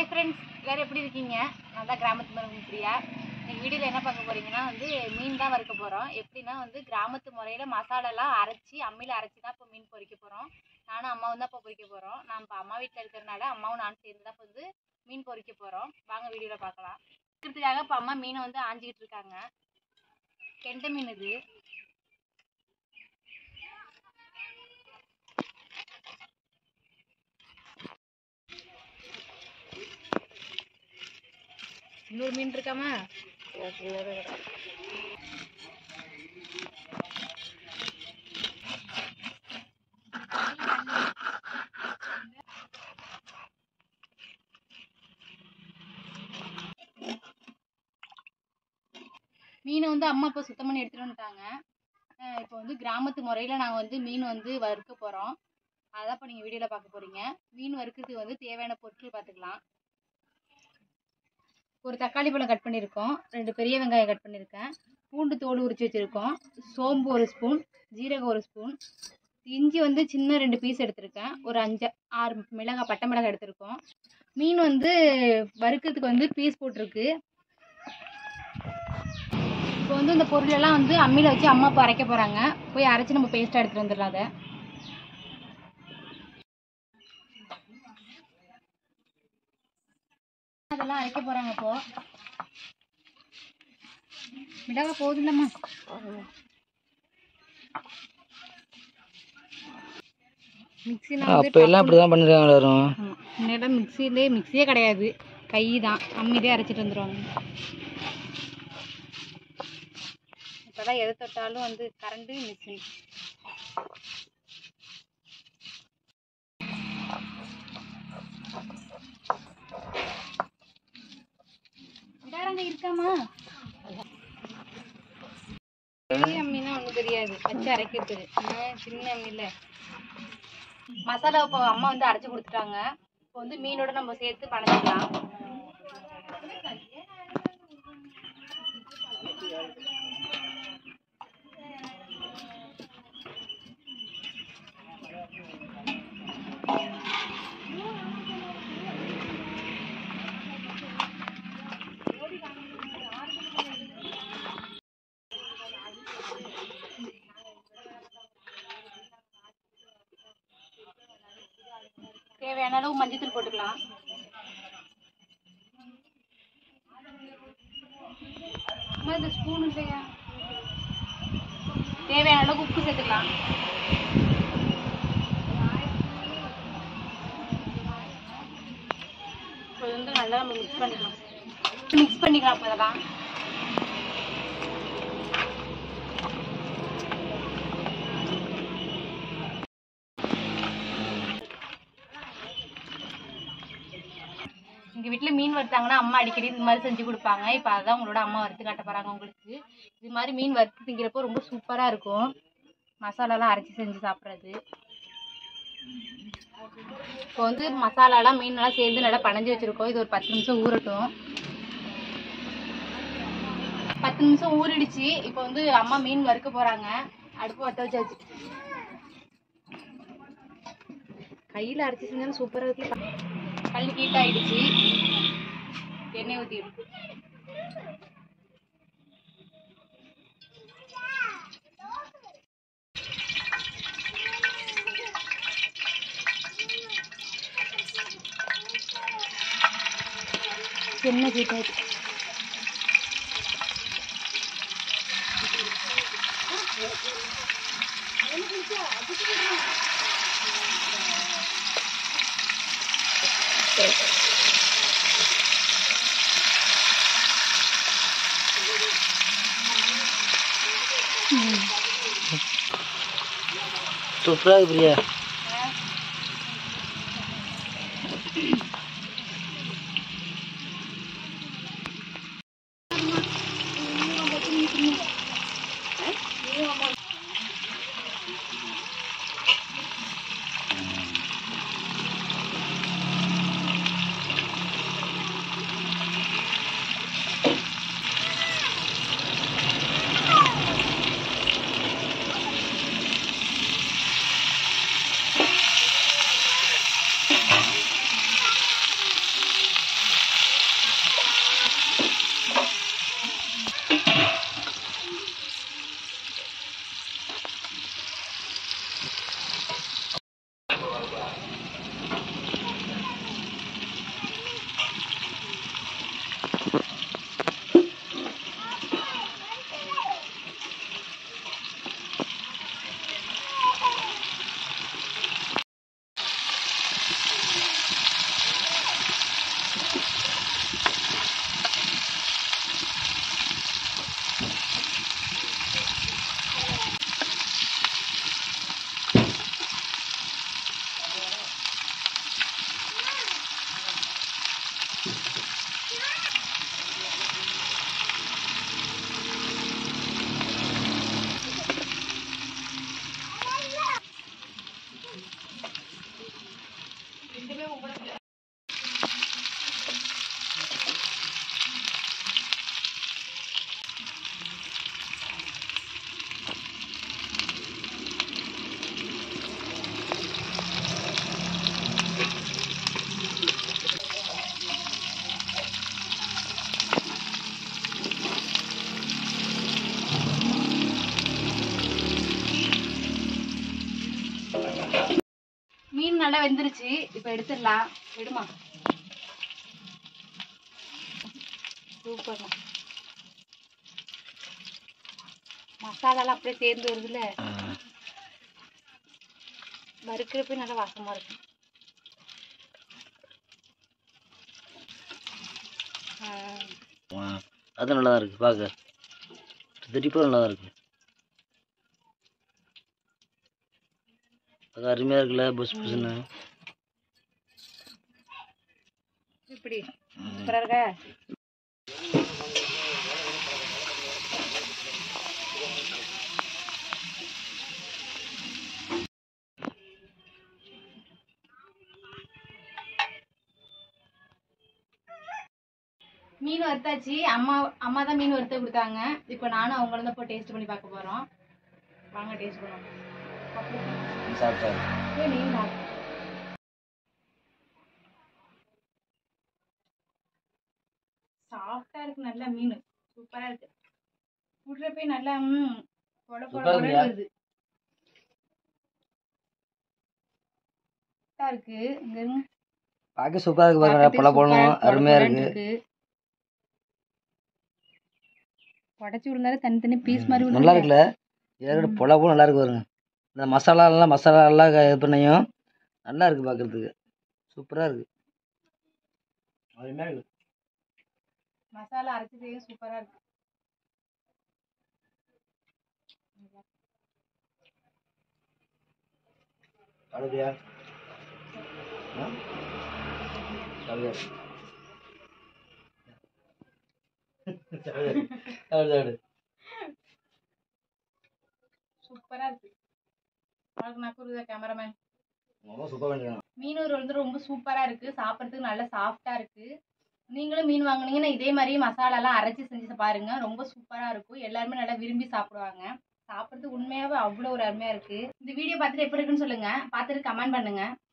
Hi friends எல்லாரும் எப்படி இருக்கீங்க நான் தான் கிராமத்து மரம் பிரியா இன்னைக்கு வீடியோவில் என்ன பார்க்க போறீங்கன்னா வந்து மீன் தான் வறுக்க போகிறோம் எப்படின்னா வந்து கிராமத்து முறையில் மசாலாலாம் அரைச்சி அம்மியில் அரைச்சி தான் இப்போ மீன் பொரிக்க போகிறோம் நானும் அம்மாவும் தான் இப்போ பொரிக்க போகிறோம் நான் இப்போ அம்மா வீட்டில் இருக்கிறனால அம்மாவும் நானும் சேர்ந்து தான் இப்போ வந்து மீன் பொரிக்க போகிறோம் வாங்க வீடியோவில் பார்க்கலாம் இருக்கிறதுக்காக இப்போ அம்மா மீனை வந்து ஆஞ்சிக்கிட்டு இருக்காங்க கெண்டை மீன் இது இன்னொரு மீன் இருக்காமா மீனை வந்து அம்மா இப்போ சுத்தம் பண்ணி எடுத்துட்டு வந்துட்டாங்க அஹ் இப்போ வந்து கிராமத்து முறையில் நாங்கள் வந்து மீன் வந்து வறுக்க போகிறோம் அதான் இப்போ நீங்கள் வீடியோவில் பார்க்க போகிறீங்க மீன் வறுக்கிறதுக்கு வந்து தேவையான பொருட்கள் பார்த்துக்கலாம் ஒரு தக்காளி பழம் கட் பண்ணியிருக்கோம் ரெண்டு பெரிய வெங்காயம் கட் பண்ணியிருக்கேன் பூண்டு தோல் உரிச்சு வச்சுருக்கோம் சோம்பு ஒரு ஸ்பூன் ஜீரகம் ஒரு ஸ்பூன் இஞ்சி வந்து சின்ன ரெண்டு பீஸ் எடுத்திருக்கேன் ஒரு அஞ்சு ஆறு மிளகாய் பட்டை மிளகாய் எடுத்திருக்கோம் மீன் வந்து வறுக்கிறதுக்கு வந்து பீஸ் போட்டிருக்கு இப்போ வந்து இந்த பொருள் எல்லாம் வந்து அம்மியில் வச்சு அம்மா அப்பா அரைக்க போகிறாங்க போய் அரைச்சி நம்ம பேஸ்ட்டாக எடுத்துகிட்டு வந்துடலாம் அதை அதெல்லாம் அரைக்க போகிறாங்க இப்போ மிளகா போகுதுல்லம்மா மிக்சினா அப்போ எல்லாம் இப்படி தான் பண்ணிருக்காங்க எல்லாரும் முன்னாடி மிக்சிலே மிக்சியே கிடையாது கை தான் அம்மிலே அரைச்சிட்டு வந்துடுவாங்க இப்போதான் எது தொட்டாலும் வந்து கரண்டு மிஷின் விடாரங்க இருக்காமா பெரிய அம்மினா ஒன்றும் தெரியாது வச்சு அரைக்கிறது ஆ, சின்ன அம்மியில் மசாலா இப்போ அம்மா வந்து அரைச்சி கொடுத்துட்டாங்க இப்போ வந்து மீனோட நம்ம சேர்த்து பணச்சிக்கலாம் தேவையான அளவு மஞ்சத்தூள் போட்டுக்கலாம் அம்மா இந்த ஸ்பூன் இல்லையா தேவையான அளவுக்கு உப்பு சேர்த்துக்கலாம் இப்போ இது வந்து நல்லா நம்ம மிக்ஸ் பண்ணிக்கலாம் மிக்ஸ் பண்ணிக்கலாம் இப்போ இதெல்லாம் எங்கள் வீட்டில் மீன் வறுத்தாங்கன்னா அம்மா அடிக்கடி இது மாதிரி செஞ்சு கொடுப்பாங்க இப்போ அதான் உங்களோட அம்மா வறுத்து காட்ட போகிறாங்க உங்களுக்கு இது மாதிரி மீன் வறுத்து திங்கிறப்போ ரொம்ப சூப்பராக இருக்கும் மசாலாலாம் அரைச்சி செஞ்சு சாப்பிட்றது இப்போ வந்து மசாலாலாம் மீனெல்லாம் சேர்ந்து நல்லா பனைஞ்சு வச்சுருக்கோம் இது ஒரு பத்து நிமிஷம் ஊறட்டும் பத்து நிமிஷம் ஊறிடுச்சு இப்போ வந்து அம்மா மீன் வறுக்க போகிறாங்க அடுப்பு வட்ட வச்சாச்சு கையில் அரைச்சி செஞ்சாலும் சூப்பராக இருக்கு கல் ஹீட் ஆயிடுச்சு எண்ணெய் ஊற்றி எடுத்து எண்ணெய் ஹீட் ஆயிடுச்சு சூப்பராக இருக்கு பிரியா வறுத்தாச்சு இப்போ எடுத்துடலாம் விடுமா சூப்பர் மசாலாலாம் அப்படியே சேர்ந்து வருதுல்ல வறுக்கிறப்ப நல்லா வாசமா இருக்கு ஆ, அது நல்லா தான் இருக்குது பார்க்க திரிப்பாக நல்லா தான் இருக்குது அது அருமையாக இருக்குல்ல புஸ் புஸ்ன்னு இப்படி சூப்பரா இருக்கா மீன் வறுத்தாச்சு அம்மா அம்மா தான் மீன் வறுத்து கொடுத்தாங்க இப்போ நானும் அவங்களும் தான் இப்போ டேஸ்ட் பண்ணி பார்க்க போறோம் வாங்க டேஸ்ட் பண்ணுவோம் சாப்பிட்டா ஏய், நீயும் சாப்பிடு. சாஃப்டா இருக்கு நல்லா மீன் சூப்பரா இருக்கு விடுறப்ப நல்லா ம் பொல பொல சூப்பரா பொலன்னு இருக்குயா? வருது சூப்பரா இருக்கு இங்க இருங்க பார்க்க சூப்பராக இருக்கு பாருங்க பல போடணும் அருமையாக இருக்குது உடச்சி விழுந்தாலே தனித்தனி பீஸ் மாதிரி விழுது. நல்லா இருக்குல்ல ஏறோட பொல போல நல்லா இருக்கு பாருங்க இந்த மசாலா எல்லாம் மசாலா எல்லாம் க- இது பண்ணியும் நல்லா இருக்கு பார்க்கறதுக்கு சூப்பராக இருக்கு அருமையாக இருக்கு மசாலா அரைச்சி செய்ய சூப்பரா இருக்கு அழுதியா அழுதியா அழுது சூப்பரா இருக்கு உனக்கு நக்குருதா கேமராமேன் ரொம்ப சூப்பராக பண்ணிருக்காங்க மீனூர் வந்து ரொம்ப சூப்பரா இருக்கு சாப்பிட்றதுக்கு நல்லா சாஃப்டா இருக்கு நீங்களும் மீன் வாங்குனீங்கன்னா இதே மாதிரி மசாலாலாம் அரைச்சி செஞ்சு பாருங்க ரொம்ப சூப்பரா இருக்கும் எல்லாருமே நல்லா விரும்பி சாப்பிடுவாங்க சாப்பிட்றதுக்கு உண்மையாவே அவ்வளோ ஒரு அருமையா இருக்கு இந்த வீடியோ பார்த்துட்டு எப்படி இருக்குன்னு சொல்லுங்க பார்த்துட்டு கமெண்ட் பண்ணுங்க